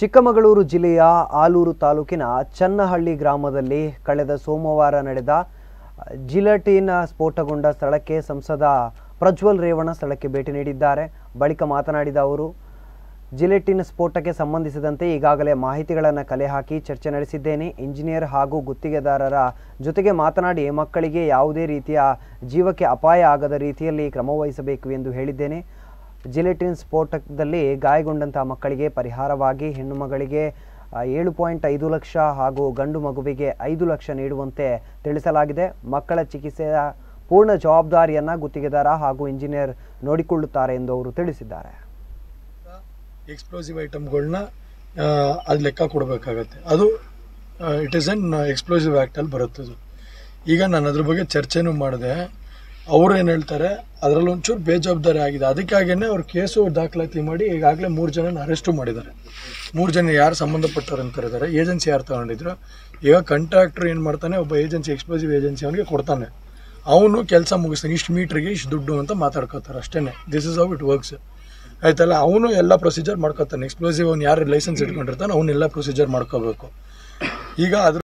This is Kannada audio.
ಚಿಕ್ಕಮಗಳೂರು ಜಿಲ್ಲೆಯ ಆಲೂರು ತಾಲೂಕಿನ ಚನ್ನಹಳ್ಳಿ ಗ್ರಾಮದಲ್ಲಿ ಕಳೆದ ಸೋಮವಾರ ನಡೆದ ಜಿಲಟಿನ್ ಸ್ಫೋಟಗೊಂಡ ಸ್ಥಳಕ್ಕೆ ಸಂಸದ ಪ್ರಜ್ವಲ್ ರೇವಣ್ಣ ಸ್ಥಳಕ್ಕೆ ಭೇಟಿ ನೀಡಿದ್ದಾರೆ ಬಳಿಕ ಮಾತನಾಡಿದ ಅವರು ಜಿಲೆಟಿನ್ ಸ್ಫೋಟಕ್ಕೆ ಸಂಬಂಧಿಸಿದಂತೆ ಈಗಾಗಲೇ ಮಾಹಿತಿಗಳನ್ನು ಕಲೆ ಹಾಕಿ ಚರ್ಚೆ ನಡೆಸಿದ್ದೇನೆ ಇಂಜಿನಿಯರ್ ಹಾಗೂ ಗುತ್ತಿಗೆದಾರರ ಜೊತೆಗೆ ಮಾತನಾಡಿ ಮಕ್ಕಳಿಗೆ ಯಾವುದೇ ರೀತಿಯ ಜೀವಕ್ಕೆ ಅಪಾಯ ಆಗದ ರೀತಿಯಲ್ಲಿ ಕ್ರಮ ವಹಿಸಬೇಕು ಎಂದು ಹೇಳಿದ್ದೇನೆ ಜಿಲೆಟಿನ್ ಸ್ಫೋಟದಲ್ಲಿ ಗಾಯಗೊಂಡಂತಹ ಮಕ್ಕಳಿಗೆ ಪರಿಹಾರವಾಗಿ ಹೆಣ್ಣು ಮಗಳಿಗೆ ಆ, ಏಳು ಪಾಯಿಂಟ್ ಐದು ಲಕ್ಷ ಹಾಗೂ ಗಂಡು ಮಗುವಿಗೆ ಐದು ಲಕ್ಷ ನೀಡುವಂತೆ ತಿಳಿಸಲಾಗಿದೆ ಮಕ್ಕಳ ಚಿಕಿತ್ಸೆಯ ಪೂರ್ಣ ಜವಾಬ್ದಾರಿಯನ್ನು ಗುತ್ತಿಗೆದಾರ ಹಾಗೂ ಇಂಜಿನಿಯರ್ ನೋಡಿಕೊಳ್ಳುತ್ತಾರೆ ಎಂದು ಅವರು ತಿಳಿಸಿದ್ದಾರೆ ಎಕ್ಸ್ಪ್ಲೋಸಿವ್ ಐಟಮ್ಗಳನ್ನ ಅದು ಲೆಕ್ಕ ಕೊಡಬೇಕಾಗತ್ತೆ ಅದು ಇಟ್ ಈಸ್ ಎನ್ ಎಕ್ಸ್ಪ್ಲೋಸಿವ್ ಆ್ಯಕ್ಟಲ್ಲಿ ಬರುತ್ತೆ ಅದು ಈಗ ನಾನು ಅದ್ರ ಬಗ್ಗೆ ಚರ್ಚೆನೂ ಮಾಡಿದೆ ಅವ್ರು ಏನು ಹೇಳ್ತಾರೆ ಅದರಲ್ಲಿ ಒಂಚೂರು ಬೇಜವಾಬ್ದಾರಿ ಆಗಿದೆ ಅದಕ್ಕಾಗಿಯೇ ಅವ್ರು ಕೇಸು ದಾಖಲಾತಿ ಮಾಡಿ ಈಗಾಗಲೇ ಮೂರು ಜನನ ಅರೆಸ್ಟು ಮಾಡಿದ್ದಾರೆ ಮೂರು ಜನ ಯಾರು ಸಂಬಂಧಪಟ್ಟವ್ರು ಅಂತ ಕರೀತಾರೆ ಏಜೆನ್ಸಿ ಯಾರು ತಗೊಂಡಿದ್ರು ಈಗ ಕಾಂಟ್ರಾಕ್ಟ್ರ್ ಏನು ಮಾಡ್ತಾನೆ ಒಬ್ಬ ಏಜೆನ್ಸಿ ಎಕ್ಸ್ಪ್ಲೋಸಿವ್ ಏಜೆನ್ಸಿ ಅವನಿಗೆ ಕೊಡ್ತಾನೆ ಅವನು ಕೆಲಸ ಮುಗಿಸ್ತಾನೆ ಇಷ್ಟು ಮೀಟ್ರಿಗೆ ಇಷ್ಟು ದುಡ್ಡು ಅಂತ ಮಾತಾಡ್ಕೋತಾರೆ ಅಷ್ಟೇ this is how it works ಆಯ್ತಲ್ಲ ಅವನು ಎಲ್ಲ ಪ್ರೊಸೀಜರ್ ಮಾಡ್ಕೋತಾನೆ ಎಕ್ಸ್ಪ್ಲೋಸಿವ್ ಅವ್ನು ಯಾರು ಲೈಸೆನ್ಸ್ ಇಟ್ಕೊಂಡಿರ್ತಾನೆ ಅವನ್ನೆಲ್ಲ ಪ್ರೊಸೀಜರ್ ಮಾಡ್ಕೋಬೇಕು ಈಗ ಅದ್ರ